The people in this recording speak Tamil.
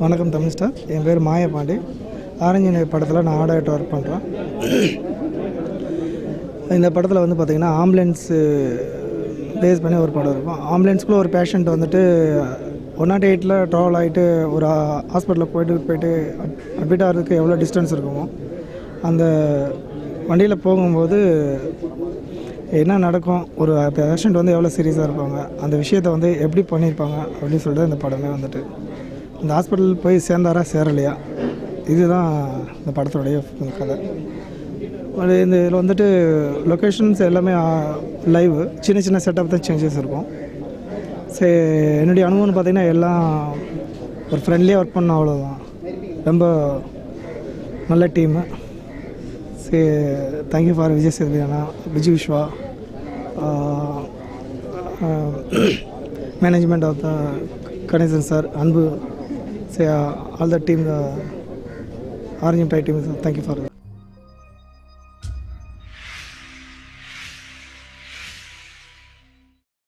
வணக்கம் தமிழ் ஸ்டார் என் பேர் மாயபாண்டி ஆரஞ்சு படத்தில் நான் ஆடாயிட்டு ஒர்க் பண்ணுறேன் இந்த படத்தில் வந்து பார்த்திங்கன்னா ஆம்புலன்ஸு பேஸ் பண்ணி ஒரு படம் இருக்கும் ஆம்புலன்ஸ்குள்ளே ஒரு பேஷண்ட் வந்துட்டு ஒன் நாட் எயிட்டில் ட்ராவல் ஆகிட்டு ஒரு ஹாஸ்பிட்டலில் போயிட்டு போயிட்டு அட்மிட் ஆகிறதுக்கு எவ்வளோ டிஸ்டன்ஸ் இருக்குமோ அந்த வண்டியில் போகும்போது என்ன நடக்கும் ஒரு பேஷண்ட் வந்து எவ்வளோ சீரியஸாக இருப்பாங்க அந்த விஷயத்தை வந்து எப்படி பண்ணியிருப்பாங்க அப்படின்னு சொல்லிட்டு இந்த படமே வந்துட்டு இந்த ஹாஸ்பிட்டல் போய் சேர்ந்தாரா சேரலையா இதுதான் இந்த படத்தோடைய கதை அது இந்த இதில் வந்துட்டு லொக்கேஷன்ஸ் எல்லாமே லைவ் சின்ன சின்ன செட்டப் தான் சேஞ்சஸ் இருக்கும் சரி என்னுடைய அனுபவம்னு பார்த்தீங்கன்னா எல்லாம் ஒரு ஃப்ரெண்ட்லியாக ஒர்க் பண்ண அவ்வளோதான் ரொம்ப நல்ல டீமு சரி தேங்க்யூ ஃபார் விஜய் சேதுபதி அண்ணா Vijay Viswa management of the Ganesan sir Anbu say all the team the orange tie team thank you for